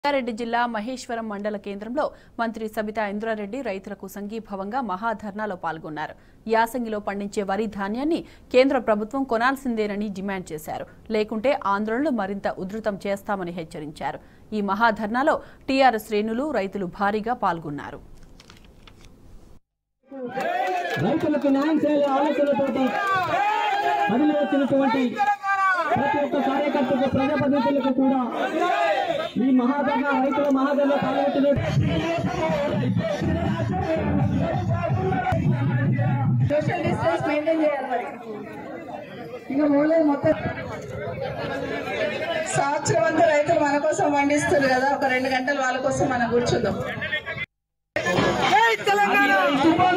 రంగారెడ్డి జిల్లా మహేశ్వరం మండల కేంద్రంలో మంత్రి సబితా ఇంద్రారెడ్డి రైతులకు సంఘీభావంగా మహాధర్నాలో పాల్గొన్నారు యాసంగిలో పండించే వరి ధాన్యాన్ని కేంద్ర ప్రభుత్వం కొనాల్సిందేనని డిమాండ్ చేశారు లేకుంటే ఆందోళనలు మరింత ఉధృతం చేస్తామని హెచ్చరించారు ఈ మహాధర్నాలో టీఆర్ఎస్ శ్రేణులు రైతులు భారీగా పాల్గొన్నారు రైతులకు న్యాయం చేయాలి ఆలోచనతోటి కదిలి వచ్చినటువంటి ప్రతి ఒక్క కార్యకర్తకు ప్రజాప్రతినిధులకు కూడా ఈ మహాధరణ రైతుల మహాధరణ పాల్గొంటున్న సోషల్ డిస్టెన్స్ మెయింటైన్ చేయాలి మరి ఇంకా మూలేదు మొత్తం సంవత్సరం అంతా రైతులు మన కోసం పండిస్తారు కదా ఒక రెండు గంటలు వాళ్ళ కోసం మనం కూర్చుందాం తెలంగాణ